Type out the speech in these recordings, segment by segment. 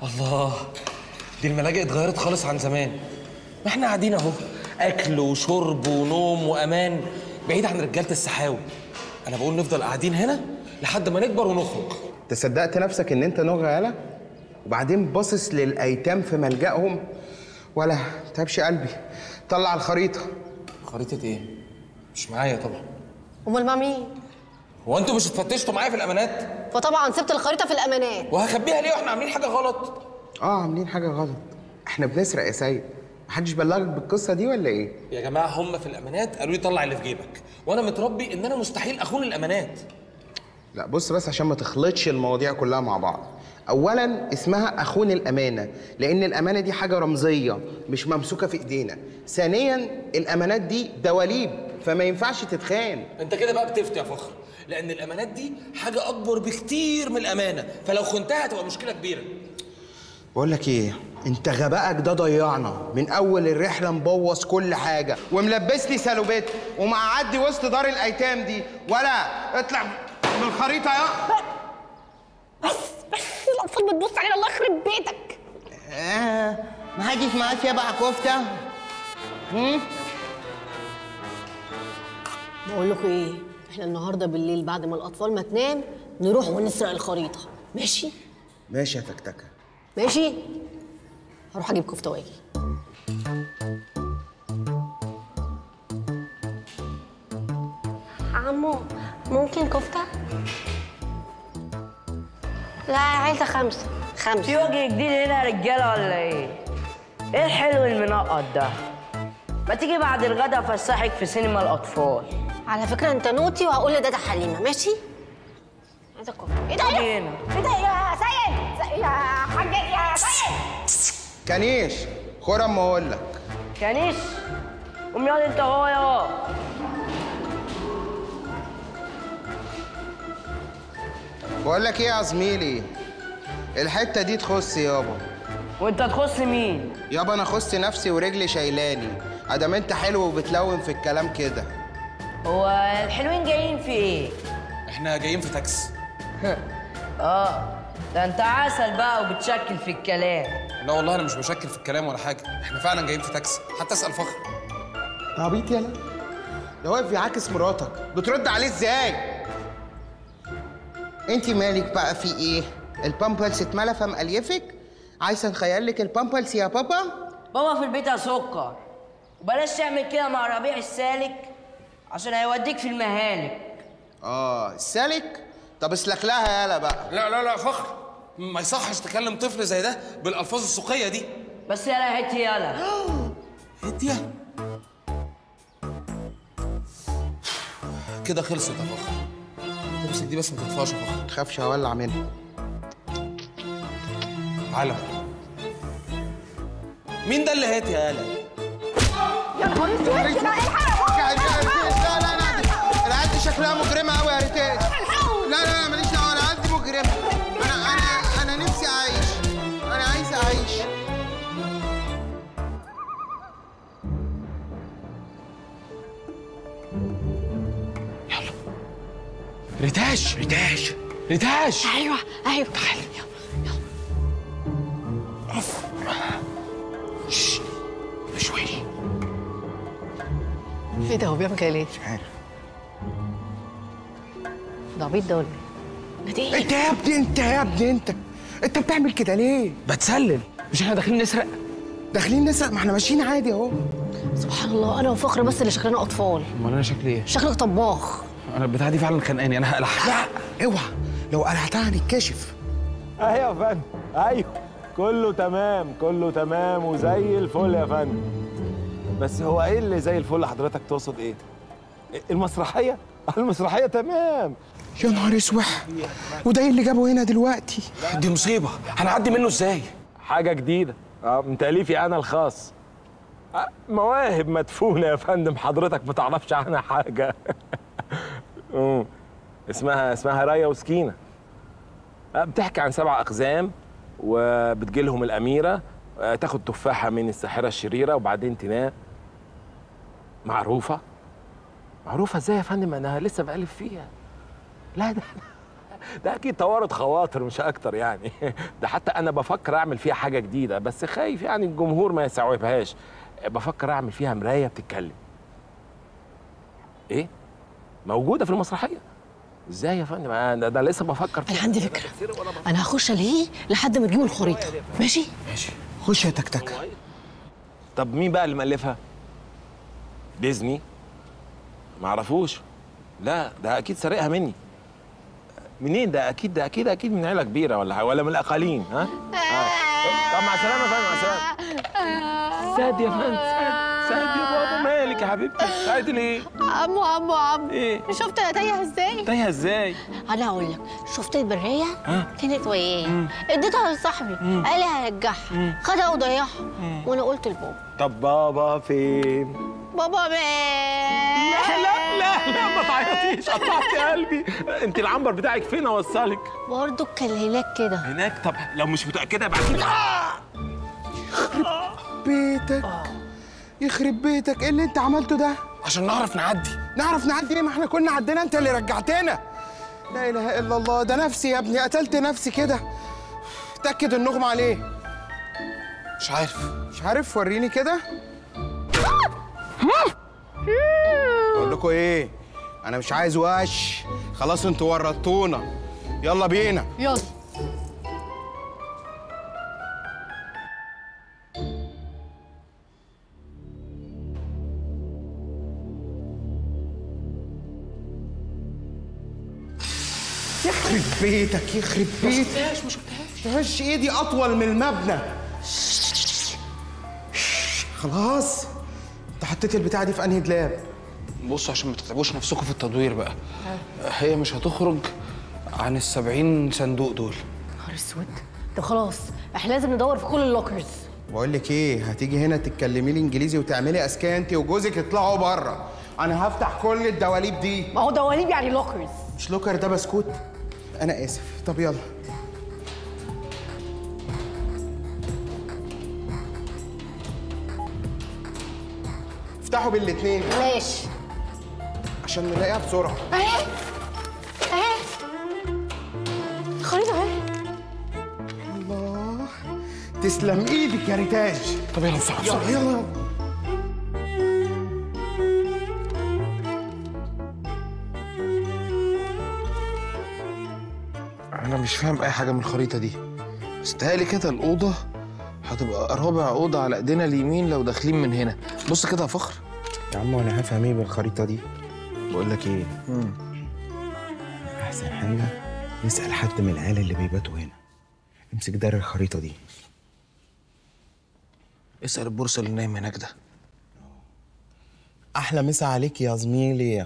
الله دي الملاجئ اتغيرت خالص عن زمان ما احنا قاعدين اهو اكل وشرب ونوم وامان بعيد عن رجاله السحاوي انا بقول نفضل قاعدين هنا لحد ما نكبر ونخرج انت صدقت نفسك ان انت نوغ يالا وبعدين باصص للايتام في ملجأهم ولا تهبش قلبي طلع الخريطه خريطه ايه مش معايا طبعا امال مع مين؟ هو انتوا مش اتفتشتوا معايا في الامانات فطبعا سبت الخريطه في الامانات وهخبيها ليه واحنا عاملين حاجه غلط اه عاملين حاجه غلط احنا بنسرق يا سيد محدش بلغك بالقصه دي ولا ايه يا جماعه هم في الامانات قالوا لي طلع اللي في جيبك وانا متربي ان انا مستحيل اخون الامانات لا بص بس عشان ما تخلطش المواضيع كلها مع بعض اولا اسمها اخون الامانه لان الامانه دي حاجه رمزيه مش ممسوكه في ايدينا ثانيا الامانات دي دواليب فما ينفعش تتخان انت كده بقى بتفتي يا فخر لان الامانات دي حاجه اكبر بكتير من الامانه فلو خنتها هتبقى مشكله كبيره بقول لك ايه انت غبائك ده ضيعنا من اول الرحله مبوظ كل حاجه وملبسني سالوبيت ومقعدي وسط دار الايتام دي ولا اطلع من الخريطه يا بس بس الاطفال بتبص علينا الله يخرب بيتك آه ما حدش معاه سبع كفته هم؟ بقول لكم ايه احنا النهارده بالليل بعد ما الاطفال ما تنام نروح ونسرق الخريطه ماشي ماشي يا تكتكه ماشي هروح اجيب كفته واجي عمو ممكن كفته لا عايزه خمسه في خمسه وجه جديد هنا يا رجاله ولا ايه؟ ايه الحلو المنقط ده؟ ما تيجي بعد الغدا افسحك في سينما الاطفال على فكره انت نوتي وهقول لدادا حليمه ماشي عايزه كفته ايه ده خدي ايه هنا. ايه ده يا سيد يا حاج يا سيد كنيش خد اما اقول لك كنيش قوم ياض انت هو يا بقول لك ايه يا زميلي الحته دي تخص يابا وانت تخص مين؟ يابا انا خص نفسي ورجلي شايلاني ادام انت حلو وبتلون في الكلام كده هو الحلوين جايين في ايه؟ احنا جايين في تاكس اه ده انت عسل بقى وبتشكل في الكلام لا والله انا مش بشكل في الكلام ولا حاجه احنا فعلا جايين في تاكسي حتى اسال فخر عبيط يالا ده واقف يعاكس مراتك بترد عليه ازاي انت مالك بقى في ايه البامبلز اتملى فمقليفك عايزه نخيل لك البامبلز يا بابا بابا في البيت يا سكر وبلاش تعمل كده مع ربيع السالك عشان هيوديك في المهالك اه السالك طب اسلك لها يالا بقى لا لا لا فخر ما يصحش تكلم طفل زي ده بالالفاظ السوقيه دي بس يلا هات يلا هديه كده خلصت يا فخر امسك دي بس ما تطفاش يا فخر تخافش هولع منها علم مين ده اللي هات يا يالا يا نهار اسود كده الحق لا لا لا العيال دي شكلها مجرمه قوي يا ريتاج لا لا لا ماليش دعوه العيال دي مجرمه انا انا انا نفسي اعيش انا عايز اعيش ريتاش ريتاش ريتاش ايوه ايوه تعالي يلا شوي ايه ده هو بيعمل كده ليه؟ مش عارف ده عبيط ده ولا ايه؟ ده ايه؟ انت يا ابني انت يا ابني انت انت بتعمل كده ليه؟ بتسلل مش احنا داخلين نسرق داخلين نسرق ما احنا ماشيين عادي اهو سبحان الله انا وفخر بس اللي شكلنا اطفال امال انا شكلي ايه شكلك طباخ انا البتاعه دي فعلا خانقاني انا هقلعها لا اوعى لو قلعتها هنتكشف ايوه يا فندم ايوه كله تمام كله تمام وزي الفل يا فندم بس هو ايه اللي زي الفل حضرتك تقصد ايه المسرحيه المسرحيه تمام يا نهار اسوح وده ايه اللي جابه هنا دلوقتي؟ دي مصيبه هنعدي منه ازاي حاجه جديده اه من تاليفي انا الخاص آه، مواهب مدفونه يا فندم حضرتك ما تعرفش عنها حاجه أمم. اسمها اسمها رايه وسكينه آه، بتحكي عن سبع اقزام وبتجيلهم الاميره آه، تاخد تفاحه من الساحره الشريره وبعدين تنام معروفه معروفه ازاي يا فندم انا لسه بألف فيها لا ده ده اكيد طورت خواطر مش اكتر يعني ده حتى انا بفكر اعمل فيها حاجه جديده بس خايف يعني الجمهور ما يستوعبهاش بفكر اعمل فيها مرايه بتتكلم ايه موجوده في المسرحيه ازاي يا فندم انا ده لسه بفكر انا عندي فكره انا هخش الاقيه لحد ما تجيبوا الخريطه ماشي خش يا تكتك طب مين بقى اللي مألفها ديزني معرفوش لا ده اكيد سارقها مني منين ده اكيد ده اكيد اكيد من عيله كبيره ولا حاجة، ولا من الاقاليم ها آه. طب مع السلامه يا فندم مع السلامه ساد يا فندم ساد ساد يا بابا مالك يا حبيبتي سعيد ليه عمو عمو عمو ايه شفت انا تايهه ازاي تايهه ازاي انا هقول لك شفت البريه ها؟ كانت وياه اديتها لصاحبي قال لي هرجعها خدها وضيعها وانا قلت لبابا طب بابا فين بابا مات لا لا لا ما تعيطيش قطعتي قلبي انت العنبر بتاعك فين اوصلك برضه كان هناك كده هناك طب لو مش متاكده ابعتي لي بيتك يخرب بيتك ايه اللي انت عملته ده عشان نعرف نعدي نعرف نعدي ايه ما احنا كنا عدينا انت اللي رجعتنا لا اله الا الله ده نفسي يا ابني قتلت نفسي كده اتاكد النغمه عليه مش عارف مش عارف وريني كده بقول لكم ايه انا مش عايز وش خلاص انتوا ورطونا يلا بينا يلا يخرب بيتك يخرب بيتك ما شفتهاش ايدي اطول من المبنى خلاص انت حطيت البتاعه دي في انهي دولاب بصوا عشان ما تتعبوش نفسكم في التدوير بقى هي مش هتخرج عن السبعين صندوق دول نهار اسود طب خلاص احنا لازم ندور في كل اللوكرز بقول لك ايه هتيجي هنا تتكلمي لي انجليزي وتعملي اسكان انت وجوزك اطلعوا بره انا هفتح كل الدواليب دي ما هو دواليب يعني لوكرز مش لوكر ده بسكوت انا اسف طب يلا افتحوا بالاتنين ماشي عشان نلاقيها بسرعه اهي اهي الخريطه اهي الله تسلم ايدك يا ريتاج طب يلا بسرعه بسرعه يلا يلا انا مش فاهم اي حاجه من الخريطه دي بس تهيألي كده الاوضه هتبقى رابع اوضه على ايدينا اليمين لو داخلين من هنا بص كده يا فخر يا عم وانا هفهم ايه بالخريطه دي بقول لك ايه احسن حاجه نسال حد من العيال اللي بيباتوا هنا امسك دار الخريطه دي اسال البورصه اللي نايم هناك ده احلى مسا عليك يا زميلي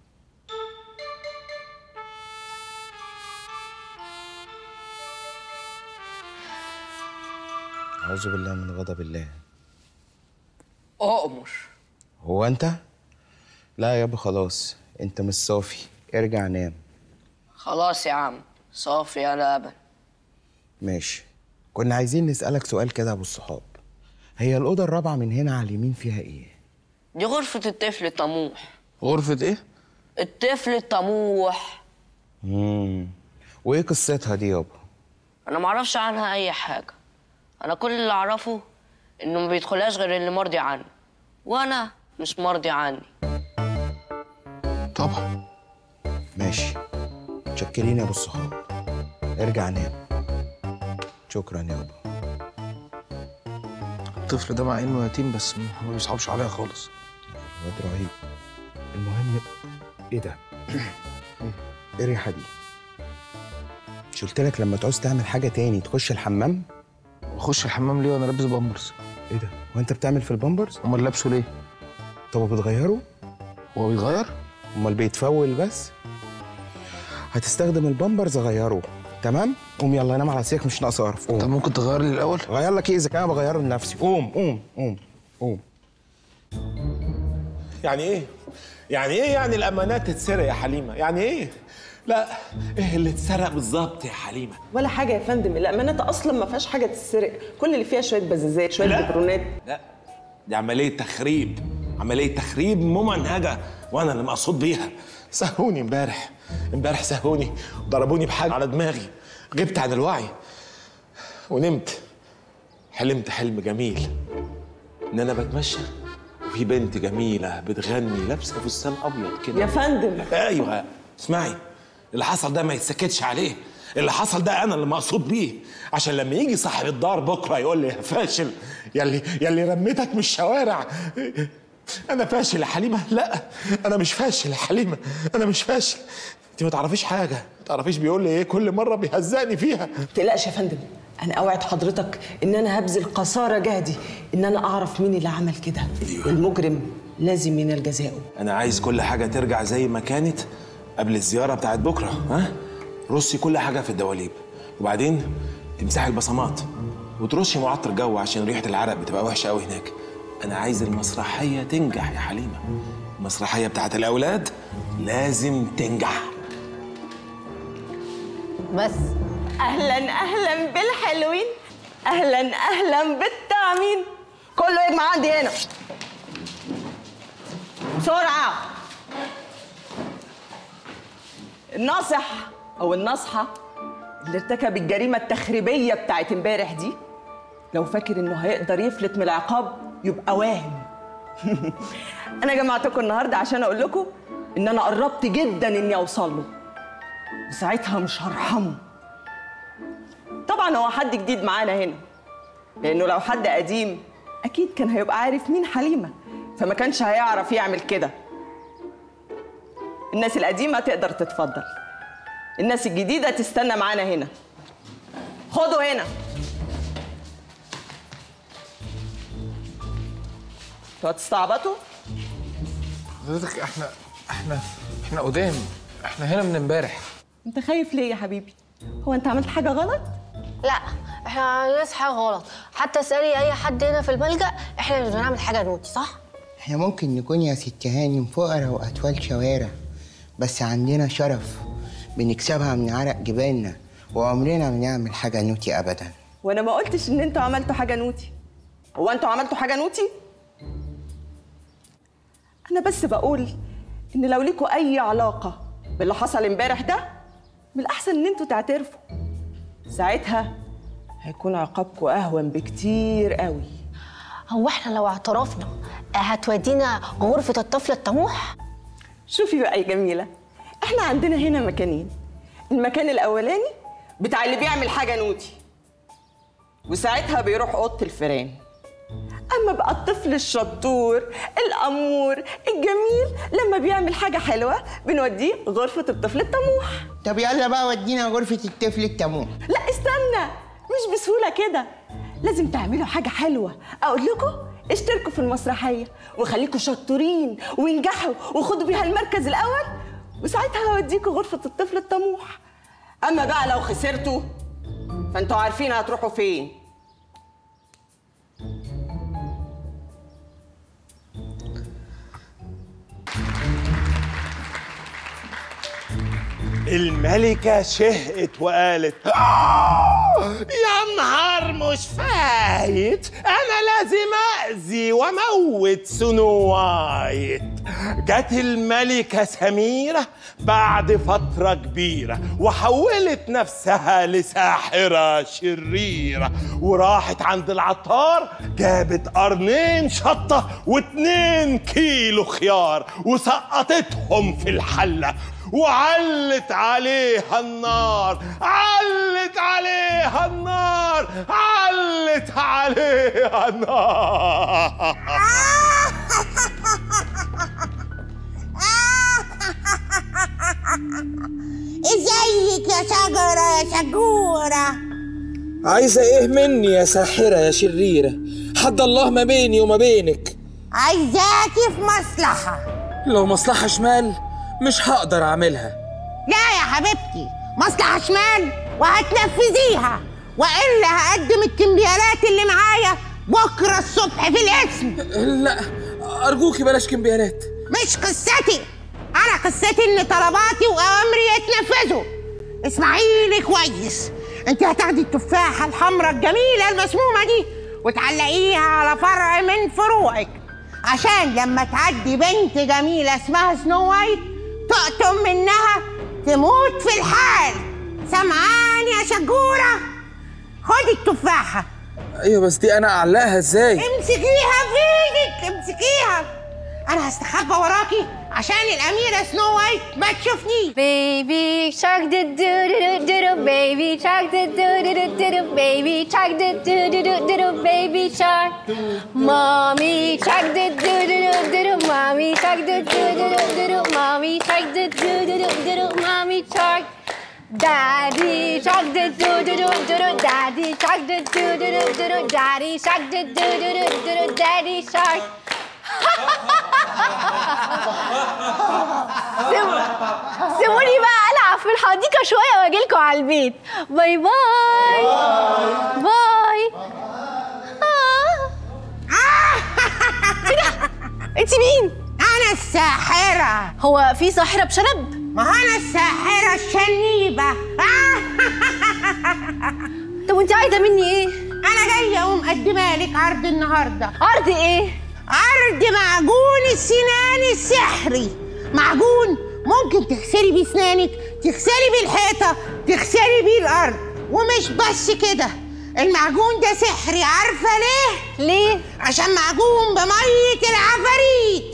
اعوذ بالله من غضب الله اؤمر هو انت لا يابا خلاص انت مش صافي ارجع نام خلاص يا عم صافي يا لبن ماشي كنا عايزين نسألك سؤال كده يا ابو الصحاب هي الأوضة الرابعة من هنا على اليمين فيها إيه؟ دي غرفة الطفل الطموح غرفه ايه الطفل الطموح مم. وإيه قصتها دي يابا؟ انا معرفش عنها اي حاجة انا كل اللي اعرفه انه ما بيدخلهاش غير اللي مرضي عنه وانا مش مرضي عني طبعا ماشي متشكرين يا ابو الصحاب ارجع نام شكرا يابا الطفل ده مع انه يتيم بس ما بيصعبش عليا خالص الواد رهيب المهم ايه ده؟ ايه الريحة دي؟ مش قلت لك لما تعوز تعمل حاجة تاني تخش الحمام؟ اخش الحمام ليه وانا لابس بامبرز ايه ده؟ هو انت بتعمل في البامبرز؟ امال لابسه ليه طب وبتغيره؟ هو بيتغير امال بيتفول بس؟ هتستخدم البامبرز غيره تمام؟ قوم يلا نام على سيخ مش ناقص قرف طب قوم ممكن تغير لي الاول غير لك ايه اذا كان أنا بغيره لنفسي قوم قوم قوم قوم يعني ايه يعني ايه يعني الامانات تتسرق يا حليمه يعني ايه لا ايه اللي اتسرق بالظبط يا حليمه ولا حاجه يا فندم الامانات اصلا ما فيهاش حاجه تتسرق كل اللي فيها شويه بزازات شويه لا. ببرونات لا دي عمليه تخريب عمليه تخريب ممنهجه وانا اللي مقصود بيها سهوني امبارح امبارح سهوني ضربوني بحاجه على دماغي غبت عن الوعي ونمت حلمت حلم جميل ان انا بتمشى وفي بنت جميله بتغني لابسه فستان ابيض كده يا فندم ايوه اسمعي اللي حصل ده ما يتسكتش عليه اللي حصل ده انا اللي مقصود بيه عشان لما يجي صاحب الدار بكره يقول لي يا فاشل يلي يلي رميتك من الشوارع انا فاشل يا حليمه لا انا مش فاشل يا حليمه انا مش فاشل انت ما تعرفيش حاجه ما تعرفيش بيقول لي ايه كل مره بيهزقني فيها ما تقلقش يا فندم انا اوعد حضرتك ان انا هبذل قصارى جهدي ان انا اعرف مين اللي عمل كده والمجرم لازم ينال جزاؤه انا عايز كل حاجه ترجع زي ما كانت قبل الزياره بتاعت بكره ها رصي كل حاجه في الدواليب وبعدين تمسحي البصمات وترشي معطر جو عشان ريحه العرق بتبقى وحشه قوي هناك انا عايز المسرحيه تنجح يا حليمه المسرحيه بتاعت الاولاد لازم تنجح بس اهلا اهلا بالحلوين اهلا اهلا بالطعمين كله يجمع عندي هنا بسرعه الناصح او الناصحه اللي ارتكب الجريمه التخريبيه بتاعت امبارح دي لو فاكر انه هيقدر يفلت من العقاب يبقى واهم انا جمعتكم النهارده عشان اقول لكم ان انا قربت جدا اني اوصل له وساعتها مش هرحمه طبعا هو حد جديد معانا هنا لانه لو حد قديم اكيد كان هيبقى عارف مين حليمه فما كانش هيعرف يعمل كده الناس القديمه تقدر تتفضل الناس الجديده تستنى معانا هنا خدوا هنا انتوا هتستعبطوا حضرتك احنا احنا احنا قدام احنا هنا من امبارح انت خايف ليه يا حبيبي هو انت عملت حاجه غلط لا احنا عملناش حاجه غلط حتى اسالي اي حد هنا في الملجا احنا اللي بنعمل حاجه نوتي صح احنا ممكن نكون يا ست هانم فقراء وأطفال شوارع بس عندنا شرف بنكسبها من عرق جبالنا وعمرنا ما نعمل حاجة نوتي أبدا وانا ما قلتش ان انتوا عملتوا حاجه نوتي هو انتوا عملتوا حاجه نوتي انا بس بقول ان لو ليكوا اي علاقه باللي حصل امبارح ده من الاحسن ان انتوا تعترفوا ساعتها هيكون عقابكم اهون بكتير قوي هو احنا لو اعترفنا هتودينا غرفه الطفل الطموح شوفي بقى يا جميله احنا عندنا هنا مكانين المكان الاولاني بتاع اللي بيعمل حاجه نوتي وساعتها بيروح اوضه الفيران اما بقى الطفل الشطور الامور الجميل لما بيعمل حاجه حلوه بنوديه غرفه الطفل الطموح طب يلا بقى ودينا غرفة الطفل التموه لا استنى مش بسهوله كده لازم تعملوا حاجه حلوه اقول لكم اشتركوا في المسرحيه وخليكوا شطورين وانجحوا وخدوا بيها المركز الاول وساعتها هوديكوا غرفه الطفل الطموح اما بقى لو خسرتوا فانتوا عارفين هتروحوا فين الملكة شهقت وقالت "آه، يا نهار مش فايت أنا لازم أذي وأموت سنو وايت جت الملكة سميرة بعد فترة كبيرة وحولت نفسها لساحرة شريرة وراحت عند العطار جابت قرنين شطة واتنين كيلو خيار وسقطتهم في الحلة وعلت عليها النار علت عليها النار علت عليها النار ازيك يا شجرة يا شجورة عايزة ايه مني يا ساحرة يا شريرة حد الله ما بيني وما بينك عايزاكي في مصلحة لو مصلحة شمال مش هقدر اعملها لا يا حبيبتي مصلحة شمال وهتنفذيها وإلا هقدم الكمبيالات اللي معايا بكرة الصبح في الاسم لا ارجوكي بلاش كمبيالات مش قصتي أنا قصتي إن طلباتي وأوامري يتنفذوا اسمعيلي كويس أنت هتاخدي التفاحة الحمراء الجميلة المسمومة دي وتعلقيها على فرع من فروعك عشان لما تعدي بنت جميلة اسمها سنو وايت تقطم منها تموت في الحال سمعان يا شجورة خدي التفاحة ايوه بس دي انا اعلقها ازاي امسكيها في ايدك امسكيها انا هستخبى وراكي عشان الاميرة سنو وايت ما تشوفنيش Baby shark do do do do do baby shark do do do do do do baby shark do do do do do do baby shark mommy shark do do do do do do mommy shark do do do do do do mommy shark do do do do do do mommy shark Daddy shark do do do do do do daddy shark do do do do do do daddy shark do do do do do do daddy shark سيبوني بقى العب في الحديقه شويه واجي لكم على البيت باي باي باي آه. ايه ده انت مين انا الساحرة هو في ساحره بشنب ما انا الساحرة الشنيبة طب وانت عايزه مني ايه انا جاية ومقدمة لك عرض النهاردة عرض ايه عرض معجون السنان السحري معجون ممكن تغسلي بيه اسنانك تغسلي بيه الحيطه تغسلي بيه الارض ومش بس كده المعجون ده سحري عارفه ليه ليه عشان معجون بميه العفاريت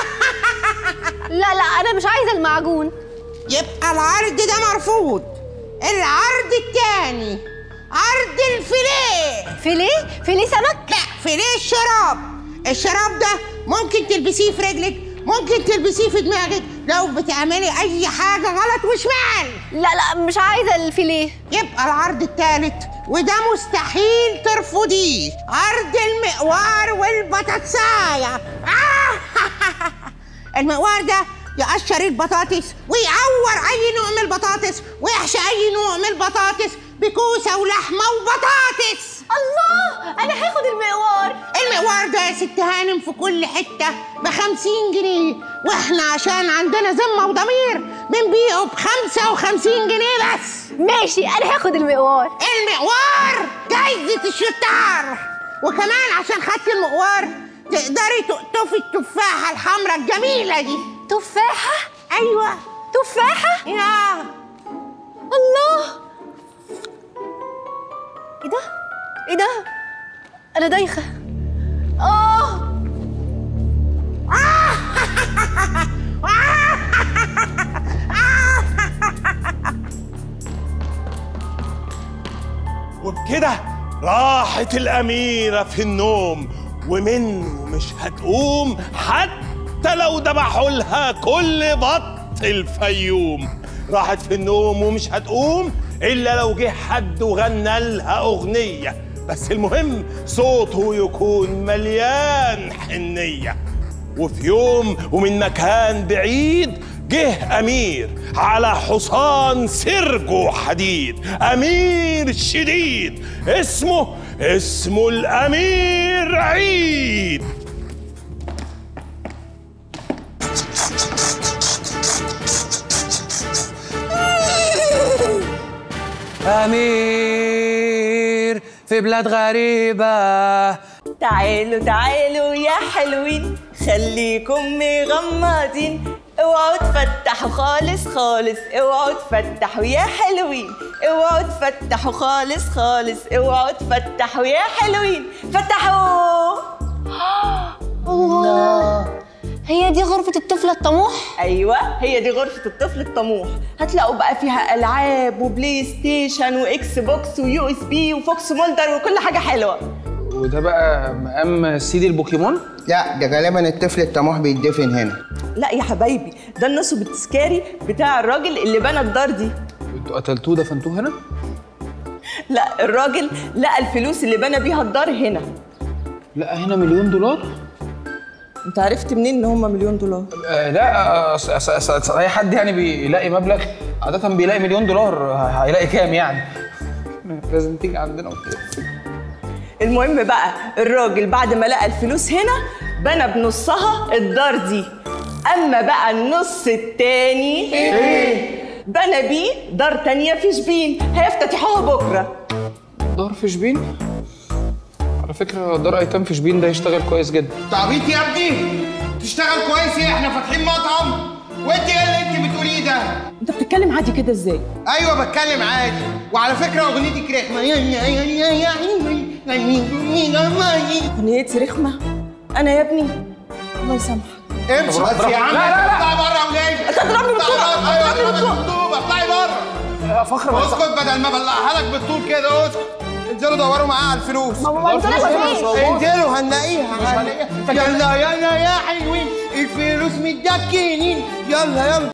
لا لا انا مش عايزه المعجون يبقى العرض ده مرفوض العرض التاني عرض الفيليه فيليه فيليه سمك لا فيليه الشراب الشراب ده ممكن تلبسيه في رجلك ممكن تلبسيه في دماغك لو بتعملي اي حاجه غلط وشمال لا لا مش عايزه الفيليه يبقى العرض الثالث وده مستحيل ترفضيه عرض المقوار والبطاطسايه آه المقوار ده يقشر البطاطس ويعور اي نوع من البطاطس ويحشي اي نوع من البطاطس بكوسه ولحمه وبطاطس الله انا هاخد المقوار المقوار ده يا ست هانم في كل حته ب 50 جنيه واحنا عشان عندنا ذمه وضمير بنبيعه ب 55 جنيه بس ماشي انا هاخد المقوار المقوار جايزة الشطار وكمان عشان خدت المقوار تقدري تقطفي التفاحة الحمراء الجميلة دي تفاحه أيوة تفاحه يا الله ايه ده ايه ده انا دايخه اه وبكده راحت الأميرة في النوم ومنه مش هتقوم حتى لو ذبحوا لها كل بط الفيوم راحت في النوم ومش هتقوم إلا لو جه حد وغنى لها أغنية بس المهم صوته يكون مليان حنية وفي يوم ومن مكان بعيد جه أمير على حصان سرجه حديد أمير شديد اسمه اسمه الأمير عيد أمير في بلاد غريبة تعالوا تعالوا يا حلوين خليكم مغمضين اوعوا تفتحوا خالص خالص اوعوا تفتحوا يا حلوين اوعوا تفتحوا خالص خالص اوعوا تفتحوا يا حلوين فتحوا الله هي دي غرفه الطفل الطموح ايوه هي دي غرفه الطفل الطموح هتلاقوا بقى فيها العاب وبلاي ستيشن واكس بوكس ويو اس بي وفوكس مولدر وكل حاجه حلوه وده بقى مقام سيدي البوكيمون لا ده غالبا الطفل الطموح بيتدفن هنا لا يا حبايبي ده النصب التذكاري بتاع الراجل اللي بنى الدار دي انتوا قتلتوه دفنتوه هنا لا الراجل لقى الفلوس اللي بنى بيها الدار هنا لا هنا مليون دولار انت عرفت منين ان هم مليون دولار آه لا أص- أص- أص- أص- اي حد يعني بيلاقي مبلغ عادة بيلاقي مليون دولار ه- هيلاقي كام يعني لازم تيجي عندنا وكده المهم بقى الراجل بعد ما لقى الفلوس هنا بنى بنصها الدار دي اما بقى النص التاني بنى بيه دار تانية في شبين هيفتتحوها بكره دار في شبين على فكرة دار ايتام في شبين ده يشتغل كويس جدا تعبيط يا ابني تشتغل كويس ايه احنا فاتحين مطعم وانت ايه اللي انت بتقوليه ده انت بتتكلم عادي كده ازاي ايوه بتكلم عادي وعلى فكره اغنيتك رخمه يا يا يا يا يا يا اغنيتي رخمه انا يا ابني الله يسامحك امشي بس يا عم لا، لا، لا. اطلعي بره ولاد انت هتضربني بالطوبة، ايوه هتضربني اضربك بالطوبه اطلعي بره يا فخر ما اسكت بدل ما بلعها لك بالطول كده اسكت انزلوا دوروا معاها على الفلوس ما هو انزلوا فين؟ انزلوا هنلاقيها هنلاقيها يلا يلا يا حلوين الفلوس متدكنين يلا يلا